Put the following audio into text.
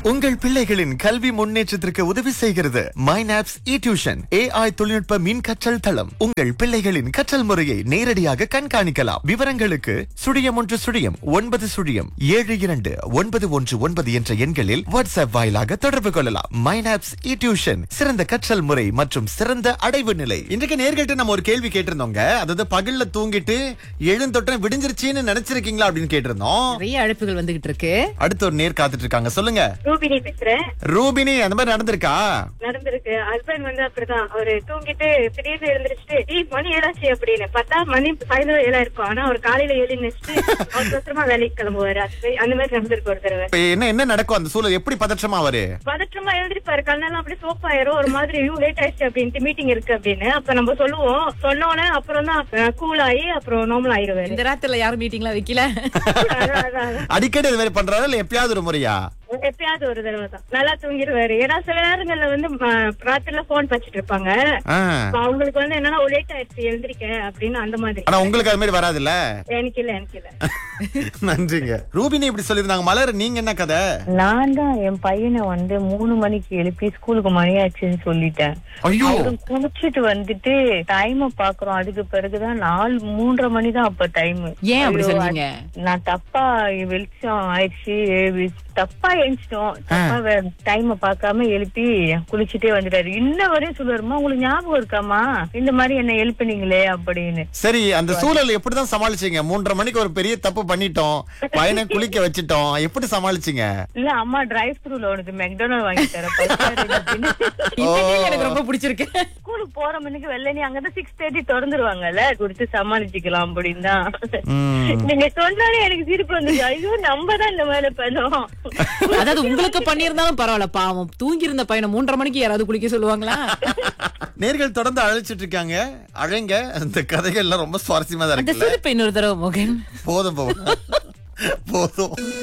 உங்கள் பிள்ளைகளின் கல்வி முன்னேற்றத்திற்கு உதவி செய்கிறது மைனாப்ஸ் இ டியூஷன் ஏஐ தொழில்நுட்ப மின் கற்றல் தளம் உங்கள் பிள்ளைகளின் கற்றல் முறையை நேரடியாக கண்காணிக்கலாம் விவரங்களுக்கு சுழியம் ஒன்று சுழியம் ஒன்பது சுழியம் ஏழு இரண்டு ஒன்பது ஒன்று ஒன்பது என்ற எண்களில் வாட்ஸ்அப் வாயிலாக தொடர்பு கொள்ளலாம் மைனாப்ஸ் இ டியூஷன் சிறந்த கற்றல் முறை மற்றும் சிறந்த அடைவு நிலை இன்றைக்கு நேர்கிட்ட நம்ம ஒரு கேள்வி கேட்டிருந்தோங்க அதாவது பகல்ல தூங்கிட்டு எழுந்தொட்டம் விடிஞ்சிருச்சுன்னு நினைச்சிருக்கீங்களா அப்படின்னு கேட்டிருந்தோம் நிறைய அழைப்புகள் வந்துகிட்டு இருக்கு அடுத்த ஒரு நேர் காத்துட்டு இருக்காங்க சொல்லுங்க ரூபினி பேசுறேன் ரூபினி அந்த மாதிரி நடந்திருக்கா நடந்திருக்கு ஹஸ்பண்ட் வந்து அப்படிதான் அவரு தூங்கிட்டு திடீர்னு எழுந்திரிச்சிட்டு "ஏய், மணி ஏழாச்சு அப்படின்னு பார்த்தா மணி சாயந்தரம் ஏழா இருக்கும் ஆனா அவர் காலையில ஏழு நினைச்சிட்டு அவசரமா வேலைக்கு கிளம்புவாரு அது மாதிரி- அந்த மாதிரி நடந்திருக்கு ஒரு தடவை இப்ப என்ன என்ன நடக்கும் அந்த சூழல் எப்படி பதற்றமா அவரு பதற்றமா எழுந்திருப்பாரு கண்ணெல்லாம் அப்படியே சோப் ஆயிரும் ஒரு மாதிரி ஐயோ லேட் ஆயிடுச்சு அப்படின்ட்டு மீட்டிங் இருக்கு அப்படின்னு அப்ப நம்ம சொல்லுவோம் சொன்னோன்னே அப்புறம் தான் கூல் ஆகி அப்புறம் நார்மல் ஆயிருவாரு இந்த ராத்திரில யாரும் மீட்டிங்லாம் வைக்கல அதான், அதான், அதான். அடிக்கடி இது மாதிரி பண்றாரா இல்ல எப்பயாவது ஒரு முறையா எப்பயாவது ஒரு தடவை தான் நல்லா தூங்கிடுவாரு ஏன்னா சில நேரங்கள்ல வந்து ம, ராத்திரில போன் வச்சிட்டு இருப்பாங்க ஆ. அப்ப அவங்களுக்கு வந்து என்னன்னா லேட் ஆயிடுச்சு எழுந்திருக்க அப்படின்னு அந்த மாதிரி ஆனா உங்களுக்கு அது மாதிரி வராதுல்ல எனக்கு இல்ல எனக்கு இல்ல நன்றிங்க ரூபினி இப்படி சொல்லிருந்தாங்க மலர் நீங்க என்ன கதை நான் தான் என் பையனை வந்து மூணு மணிக்கு எழுப்பி ஸ்கூலுக்கு மணி ஆச்சுன்னு சொல்லிட்டேன் ஐயோ அவரு குளிச்சிட்டு வந்துட்டு டைம் பாக்குறோம் அதுக்கு பிறகுதான் நாலு மூன்றரை மணி தான் அப்ப டைம் ஏன் அப்படி சொன்னீங்க நான் தப்பா வெளிச்சம் ஆயிடுச்சு வி- தப்பா எழுச்சிட்டோம் தப்பா டைம் பார்க்காம எழுப்பி குளிச்சுட்டே வந்துட்டாரு இன்ன வரையும் சொல்லுவாருமா உங்களுக்கு ஞாபகம் இருக்காமா இந்த மாதிரி என்ன எழுப்பினீங்களே அப்படின்னு சரி அந்த சூழல் எப்படிதான் சமாளிச்சீங்க மூன்றரை மணிக்கு ஒரு பெரிய தப்பு பண்ணிட்டோம் பையனை குளிக்க வச்சுட்டோம் எப்படி சமாளிச்சீங்க இல்ல அம்மா டிரைவ் த்ரூல உனக்கு மெக்டோனல் வாங்கி தரேன் பசிக்காது அப்படின்னு இந்த கேள்வி எனக்கு ரொம்ப பிடிச்சிருக்கு ஸ்கூலுக்கு போற மணிக்கு வெள்ளனி அங்கதான் சிக்ஸ் தேர்ட்டி திறந்துருவாங்கல்ல கொடுத்து சமாளிச்சுக்கலாம் அப்படின்னு தான் ம். நீங்க சொன்னாலே எனக்கு சிரிப்பு வந்துச்சு ஐயோ நம்ம தான் இந்த மாதிரி பண்ணோம் அதாவது உங்களுக்கு பண்ணியிருந்தாலும் பரவாயில்ல பாவம் தூங்கி இருந்த பையனை மூன்றரை மணிக்கு யாராவது குளிக்க சொல்லுவாங்களா நேர்கள் தொடர்ந்து அழைச்சிட்டு இருக்காங்க அழைங்க அந்த கதைகள் எல்லாம் ரொம்ப சுவாரஸ்யமா தான் அந்த இருக்குல்ல சிரிப்பு இன்னொரு தடவை மோகன் போதும் போதும் போதும்